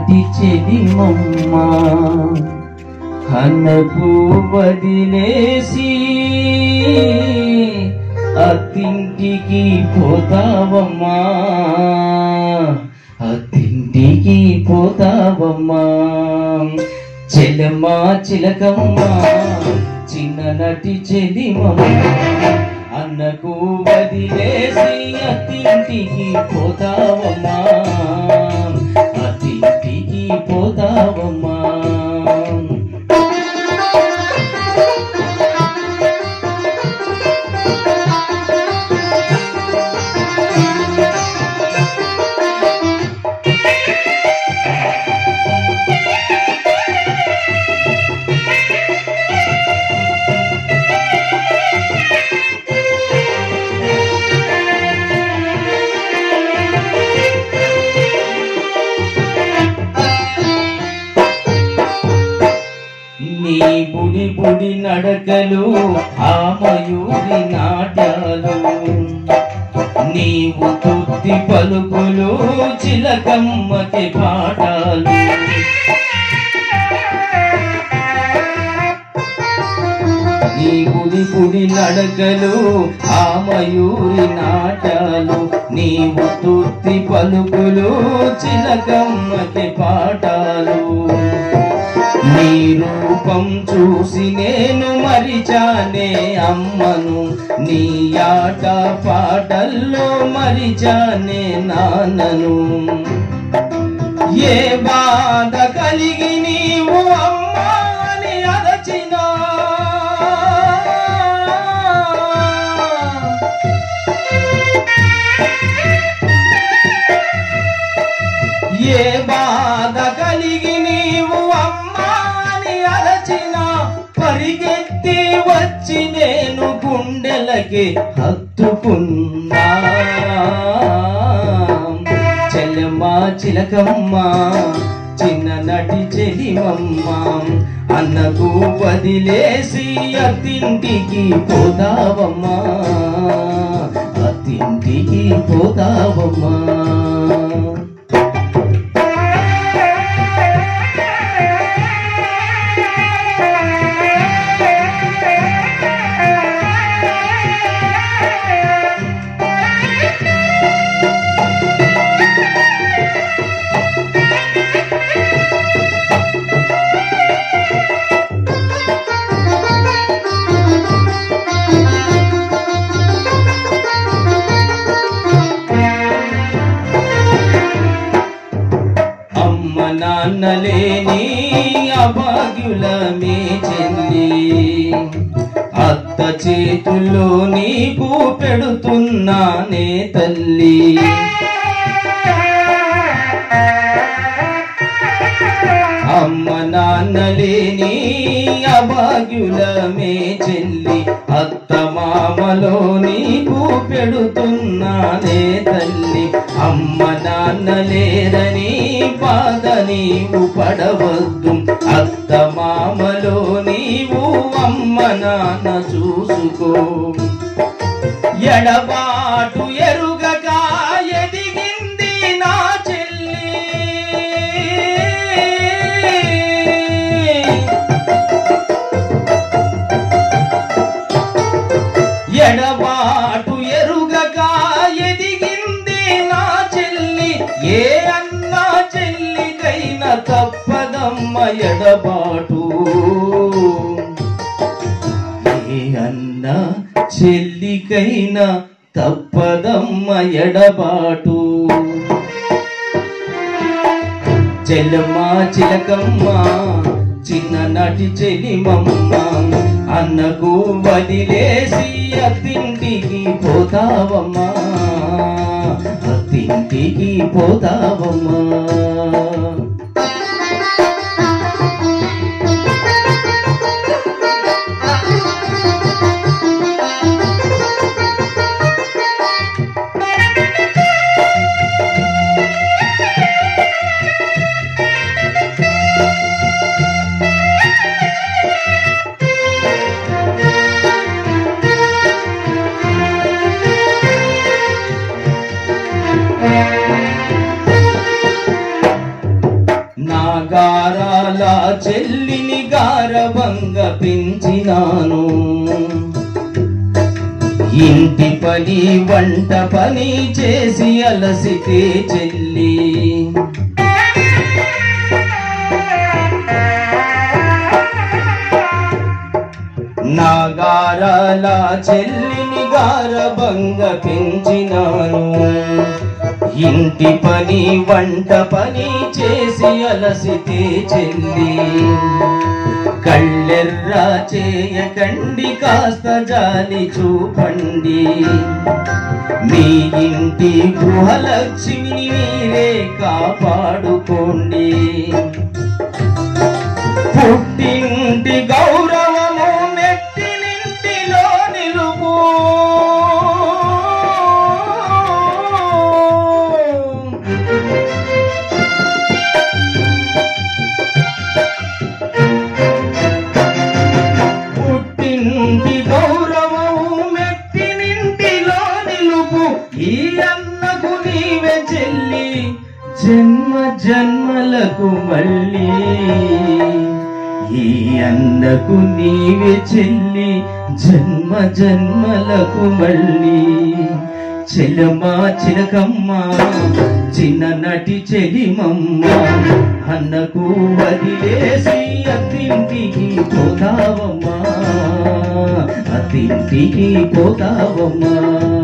చిన్ననాటి చెలిమమ్మ అన్నకు వదిలేసి అత్తింటికి పోతావమ్మా అత్తింటికి పోతావమ్మా చెల్లమ్మా చిలకమ్మ చిన్ననటి చెలిమమ్మ అన్నకు వదిలేసి అత్తింటికి పోతావమ్మా అత్తింటికి పోతావమ్మా నీ బుడి బుడి నడకలు ఆ మయూరి నాట్యాలు నీవు తుత్తి పలుకులు చిలకమ్మకి పాఠాలు నీ గుడి గుడి నడకలు ఆ మయూరి నాటాలు నీవు తుత్తి పలుకులు చిలకమ్మకి పాఠాలు నీ రూపం చూసి నేను మరిచానే అమ్మను నీ ఆట పాటల్లో మరిచానే నాన్నను ఏ బాధ కలిగి నీవు అమ్మా అని అరచినా ఏ బాధ కలిగి నీవు అమ్మా అని అరచిన పరిగెత్తి వచ్చి నేను గుండెలకి హత్తుకున్నా చెల్లెమ్మా చిలకమ్మ చిన్న నటి చెలిమమ్మ అన్నకు వదిలేసి అత్తింటికి పోతావమ్మా అత్తింటికి పోతావమ్మా అమ్మ నాన్న లేని అభాగ్యులమే చెల్లి అత్త చేతుల్లో నీకు పెడుతున్నానే తల్లి అమ్మ నాన్న లేని అభాగ్యులమే చెల్లి అత్త మామలో నీకు పెడుతున్నానే తల్లి అమ్మ నాన్న లేరని బాధ నీవు పడవద్దు అత్త మామలో నీవు అమ్మ నాన్న చూసుకో ఎడబాటు ఎరుగక ఎదిగింది నా చెల్లి ఎడబాటు ఎరుగక ఎదిగింది నా చెల్లి ఏ అన్నా చెల్లికైన తప్పదమ్మ ఎడబాటు ఏ అన్న చెల్లికైనా తప్పదమ్మ ఎడబాటు చెల్లమ్మ చిలకమ్మ చిన్ననాటి చెలిమమ్మ అన్నకు వదిలేసి అత్తింటికి పోతావమ్మా అత్తింటికి పోతావమ్మా చెల్లిని గారవంగా పెంచినాను ఇంటి పని వంట పని చేసి అలసితే చెల్లి నాగారాల చెల్లిని గారభంగ పెంచినాను ఇంటి పని వంట పని చేసి అలసితే చెల్లి కళ్ళెర్ర చేయకండి కాస్త జాలి చూపండి మీ ఇంటి గృహలక్ష్మిని మీరే కాపాడుకోండి పుట్టింటి గౌరవము మెట్టినింటిలో నిలుపు పుట్టింటి గౌరవము మెట్టినింటిలో నిలుపు ఈ అన్నకు నీవే చెల్లి జన్మ జన్మలకు మళ్ళీ ఈ అన్నకు నీవే చెల్లి జన్మ జన్మలకు మళ్ళీ చెల్లమ్మా చిలకమ్మ చిన్ననటి చెలిమమ్మ అన్నకు వదిలేసి అత్తింటికి పోతావమ్మా అత్తింటికి పోతావమ్మా